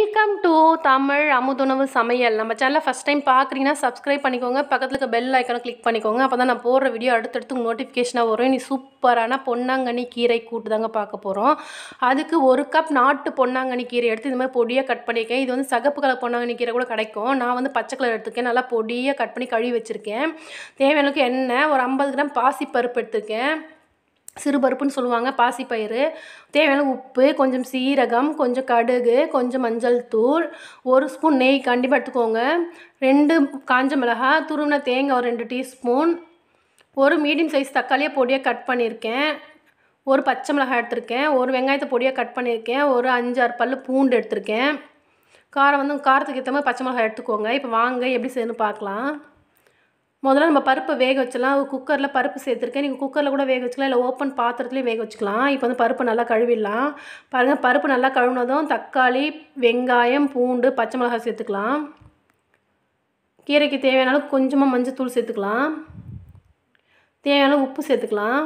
welcome to Tamil அமுதுணவு சமையல் நம்ம சேனலை ஃபஸ்ட் டைம் பார்க்குறீங்கன்னா சப்ஸ்கிரைப் பண்ணிக்கோங்க பக்கத்தில் இருக்க பெல் ஐக்கனை கிளிக் பண்ணிக்கோங்க அப்போ தான் நான் போடுற வீடியோ அடுத்தடுத்து நோட்டிஃபிகேஷனாக வரும் நீ சூப்பரான பொன்னாங்கண்ணி கீரை கூட்டு தாங்க பார்க்க போகிறோம் அதுக்கு ஒரு கப் நாட்டு பொன்னாங்கண்ணி கீரை எடுத்து இந்த மாதிரி பொடியாக கட் பண்ணியிருக்கேன் இது வந்து சகப்பு கலர் பொன்னாங்கண்ணி கீரை கூட கிடைக்கும் நான் வந்து பச்சை கலர் எடுத்துருக்கேன் நல்லா பொடியாக கட் பண்ணி கழுவி வச்சுருக்கேன் தேவையான அளவுக்கு எண்ணெய் ஒரு ஐம்பது கிராம் பாசிப்பருப்பு எடுத்துருக்கேன் சிறுபருப்புன்னு சொல்லுவாங்க பாசிப்பயிறு தேவையான உப்பு கொஞ்சம் சீரகம் கொஞ்சம் கடுகு கொஞ்சம் மஞ்சள் தூள் ஒரு ஸ்பூன் நெய் கண்டிப்பாக எடுத்துக்கோங்க ரெண்டு காஞ்ச மிளகாய் துருவின தேங்காய் ஒரு ரெண்டு டீஸ்பூன் ஒரு மீடியம் சைஸ் தக்காளியை பொடியாக கட் பண்ணியிருக்கேன் ஒரு பச்சை மிளகாய் எடுத்திருக்கேன் ஒரு வெங்காயத்தை பொடியாக கட் பண்ணியிருக்கேன் ஒரு அஞ்சாறு பல் பூண்டு எடுத்திருக்கேன் காரம் வந்து காரத்துக்கு ஏற்ற மாதிரி பச்சை மிளகாய் எடுத்துக்கோங்க இப்போ வாங்க எப்படி செய்யணும்னு பார்க்கலாம் முதல்ல நம்ம பருப்பை வேக வச்சலாம் குக்கரில் பருப்பு சேர்த்துருக்கேன் நீங்கள் குக்கரில் கூட வேக வச்சுக்கலாம் இல்லை ஓப்பன் பாத்திரத்துலேயும் வேக வச்சுக்கலாம் இப்போ வந்து பருப்பை நல்லா கழுவிடலாம் பாருங்கள் பருப்பு நல்லா கழுவினதும் தக்காளி வெங்காயம் பூண்டு பச்சை மிளகாய் சேர்த்துக்கலாம் கீரைக்கு தேவையான அளவுக்கு கொஞ்சமாக மஞ்சள் தூள் சேர்த்துக்கலாம் தேவையான அளவு உப்பு சேர்த்துக்கலாம்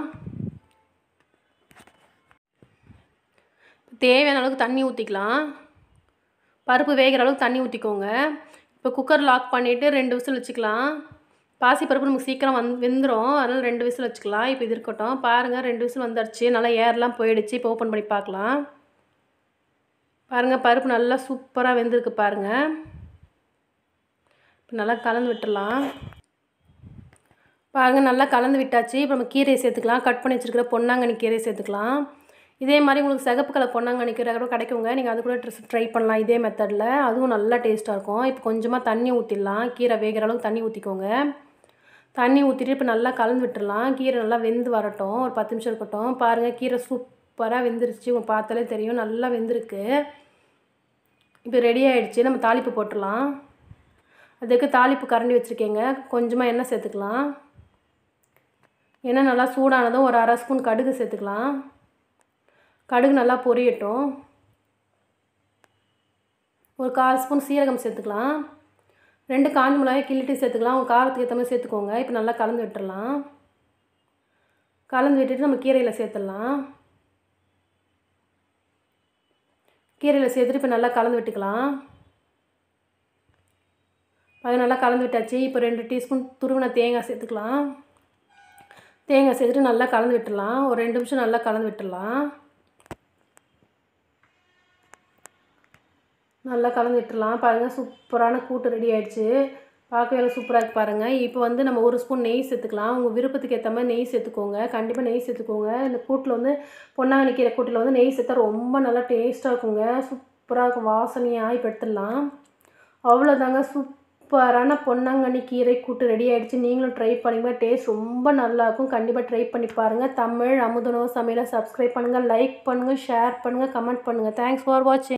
தேவையான அளவுக்கு தண்ணி ஊற்றிக்கலாம் பருப்பு வேகிற அளவுக்கு தண்ணி ஊற்றிக்கோங்க இப்போ குக்கர் லாக் பண்ணிவிட்டு ரெண்டு விசில் வச்சுக்கலாம் பாசிப்பருப்பு நமக்கு சீக்கிரம் வந் வெந்துடும் அதனால் ரெண்டு விசில் வச்சுக்கலாம் இப்போ இது இருக்கட்டும் பாருங்கள் ரெண்டு விசில் வந்துடுச்சு நல்லா ஏர்லாம் போயிடுச்சு இப்போ ஓப்பன் பண்ணி பார்க்கலாம் பாருங்கள் பருப்பு நல்லா சூப்பராக வெந்திருக்கு பாருங்கள் இப்போ நல்லா கலந்து விட்டுடலாம் பாருங்கள் நல்லா கலந்து விட்டாச்சு இப்போ நம்ம கீரையை சேர்த்துக்கலாம் கட் பண்ணி வச்சுருக்கிற பொன்னாங்கண்ணி கீரையை சேர்த்துக்கலாம் இதே மாதிரி உங்களுக்கு சிகப்பு கலர் பொன்னாங்கண்ணி கீரை கூட கிடைக்குங்க நீங்கள் அது கூட ட்ரை பண்ணலாம் இதே மெத்தடில் அதுவும் நல்லா டேஸ்ட்டாக இருக்கும் இப்போ கொஞ்சமாக தண்ணி ஊற்றிடலாம் கீரை வேகிற அளவுக்கு தண்ணி ஊற்றிக்கோங்க தண்ணி ஊற்றிட்டு இப்போ நல்லா கலந்து விட்டுடலாம் கீரை நல்லா வெந்து வரட்டும் ஒரு பத்து நிமிஷம் இருக்கட்டும் பாருங்கள் கீரை சூப்பராக வெந்துருச்சு உங்கள் பார்த்தாலே தெரியும் நல்லா வெந்திருக்கு இப்போ ரெடி ஆகிடுச்சு நம்ம தாளிப்பு போட்டுடலாம் அதுக்கு தாளிப்பு கரண்டி வச்சுருக்கேங்க கொஞ்சமாக எண்ணெய் சேர்த்துக்கலாம் எண்ணெய் நல்லா சூடானதும் ஒரு அரை ஸ்பூன் கடுகு சேர்த்துக்கலாம் கடுகு நல்லா பொரியட்டும் ஒரு கால் ஸ்பூன் சீரகம் சேர்த்துக்கலாம் ரெண்டு காஞ்ச மிளகாய் கிள்ளிட்டு சேர்த்துக்கலாம் உங்கள் காரத்துக்கு ஏற்ற மாதிரி சேர்த்துக்கோங்க இப்போ நல்லா கலந்து விட்டுடலாம் கலந்து விட்டுட்டு நம்ம கீரையில் சேர்த்துடலாம் கீரையில் சேர்த்துட்டு இப்போ நல்லா கலந்து விட்டுக்கலாம் அது நல்லா கலந்து விட்டாச்சு இப்போ ரெண்டு டீஸ்பூன் துருவின தேங்காய் சேர்த்துக்கலாம் தேங்காய் சேர்த்துட்டு நல்லா கலந்து விட்டுடலாம் ஒரு ரெண்டு நிமிஷம் நல்லா கலந்து விட்டுடலாம் நல்லா கலந்து விட்டுடலாம் பாருங்கள் சூப்பரான கூட்டு ரெடி ஆகிடுச்சு பார்க்கவே சூப்பராக இருக்கு பாருங்கள் இப்போ வந்து நம்ம ஒரு ஸ்பூன் நெய் சேர்த்துக்கலாம் உங்கள் விருப்பத்துக்கு ஏற்ற மாதிரி நெய் சேர்த்துக்கோங்க கண்டிப்பாக நெய் சேர்த்துக்கோங்க இந்த கூட்டில் வந்து பொன்னாங்கண்ணி கீரை கூட்டில் வந்து நெய் சேர்த்தா ரொம்ப நல்லா டேஸ்ட்டாக இருக்குங்க சூப்பராக இருக்கும் வாசனையாக இப்போ எடுத்துடலாம் அவ்வளோதாங்க சூப்பரான பொன்னாங்கண்ணி கீரை கூட்டு ரெடி ஆகிடுச்சு நீங்களும் ட்ரை பண்ணிங்க டேஸ்ட் ரொம்ப நல்லாயிருக்கும் கண்டிப்பாக ட்ரை பண்ணி பாருங்கள் தமிழ் அமுதனோ சமையலை சப்ஸ்கிரைப் பண்ணுங்கள் லைக் பண்ணுங்கள் ஷேர் பண்ணுங்கள் கமெண்ட் பண்ணுங்கள் தேங்க்ஸ் ஃபார் வாட்சிங்